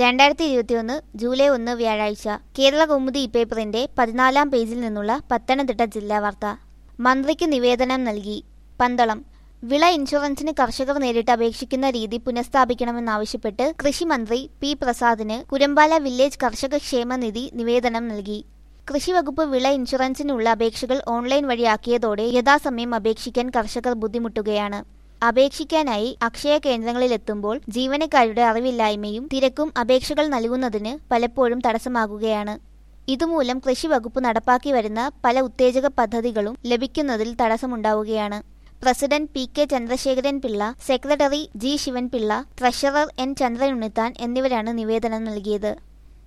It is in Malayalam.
രണ്ടായിരത്തി ഇരുപത്തിയൊന്ന് ജൂലൈ ഒന്ന് വ്യാഴാഴ്ച കേരള കൗമുദി ഇപ്പേപ്പറിന്റെ പതിനാലാം പേജിൽ നിന്നുള്ള പത്തനംതിട്ട ജില്ലാ വാർത്ത മന്ത്രിക്ക് നിവേദനം നൽകി പന്തളം വിള ഇൻഷുറൻസിന് കർഷകർ നേരിട്ട് അപേക്ഷിക്കുന്ന രീതി പുനഃസ്ഥാപിക്കണമെന്നാവശ്യപ്പെട്ട് കൃഷിമന്ത്രി പി പ്രസാദിന് കുരമ്പാല വില്ലേജ് കർഷക ക്ഷേമ നിധി നിവേദനം നൽകി കൃഷിവകുപ്പ് വിള ഇൻഷുറൻസിനുള്ള അപേക്ഷകൾ ഓൺലൈൻ വഴിയാക്കിയതോടെ യഥാസമയം അപേക്ഷിക്കാൻ കർഷകർ ബുദ്ധിമുട്ടുകയാണ് അപേക്ഷിക്കാനായി അക്ഷയ കേന്ദ്രങ്ങളിലെത്തുമ്പോൾ ജീവനക്കാരുടെ അറിവില്ലായ്മയും തിരക്കും അപേക്ഷകൾ നൽകുന്നതിന് പലപ്പോഴും തടസ്സമാകുകയാണ് ഇതുമൂലം കൃഷി വകുപ്പ് നടപ്പാക്കി വരുന്ന പല ഉത്തേജക പദ്ധതികളും ലഭിക്കുന്നതിൽ തടസ്സമുണ്ടാവുകയാണ് president P K Chandrasekharan Pillai secretary G Sivanpillai treasurer N Chandran Unnithan എന്നിവരാണ് നിവേദനം നൽകിയത്